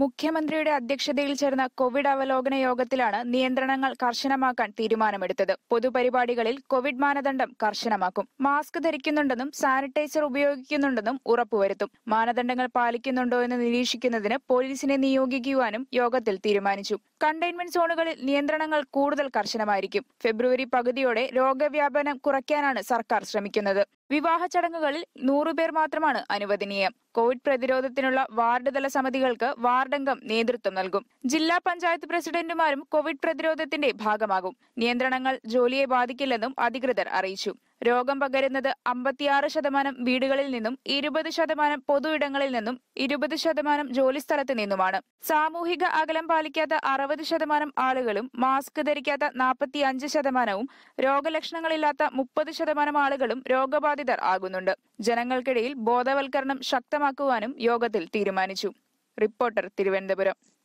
മുഖ്യമന്ത്രിയുടെ അധ്യക്ഷതയിൽ ചേർന്ന കോവിഡ് അവലോകന യോഗത്തിലാണ് നിയന്ത്രണങ്ങൾ കർശനമാക്കാൻ തീരുമാനമെടുത്തത് പൊതുപരിപാടികളിൽ കോവിഡ് മാനദണ്ഡം കർശനമാക്കും മാസ്ക് ധരിക്കുന്നുണ്ടെന്നും സാനിറ്റൈസർ ഉപയോഗിക്കുന്നുണ്ടെന്നും ഉറപ്പുവരുത്തും മാനദണ്ഡങ്ങൾ പാലിക്കുന്നുണ്ടോ എന്ന് നിരീക്ഷിക്കുന്നതിന് പോലീസിനെ നിയോഗിക്കുവാനും യോഗത്തിൽ തീരുമാനിച്ചു കണ്ടെയ്ൻമെന്റ് സോണുകളിൽ നിയന്ത്രണങ്ങൾ കൂടുതൽ കർശനമായിരിക്കും ഫെബ്രുവരി പകുതിയോടെ രോഗവ്യാപനം കുറയ്ക്കാനാണ് സർക്കാർ ശ്രമിക്കുന്നത് വിവാഹ ചടങ്ങുകളിൽ നൂറുപേർ മാത്രമാണ് അനുവദനീയം കോവിഡ് പ്രതിരോധത്തിനുള്ള വാർഡ് തല സമിതികൾക്ക് വാർഡംഗം നേതൃത്വം നൽകും ജില്ലാ പഞ്ചായത്ത് പ്രസിഡന്റുമാരും കോവിഡ് പ്രതിരോധത്തിന്റെ ഭാഗമാകും നിയന്ത്രണങ്ങൾ ജോലിയെ ബാധിക്കില്ലെന്നും അധികൃതർ അറിയിച്ചു രോഗം പകരുന്നത് അമ്പത്തിയാറ് ശതമാനം വീടുകളിൽ നിന്നും ഇരുപത് ശതമാനം പൊതു ഇടങ്ങളിൽ നിന്നും ഇരുപത് ശതമാനം ജോലിസ്ഥലത്ത് നിന്നുമാണ് സാമൂഹിക അകലം പാലിക്കാത്ത അറുപത് ശതമാനം ആളുകളും മാസ്ക് ധരിക്കാത്ത നാൽപ്പത്തി അഞ്ച് ശതമാനവും രോഗലക്ഷണങ്ങളില്ലാത്ത മുപ്പത് ശതമാനം ആളുകളും രോഗബാധിതർ ആകുന്നുണ്ട് ജനങ്ങൾക്കിടയിൽ ബോധവൽക്കരണം ശക്തമാക്കുവാനും യോഗത്തിൽ തീരുമാനിച്ചു റിപ്പോർട്ടർ തിരുവനന്തപുരം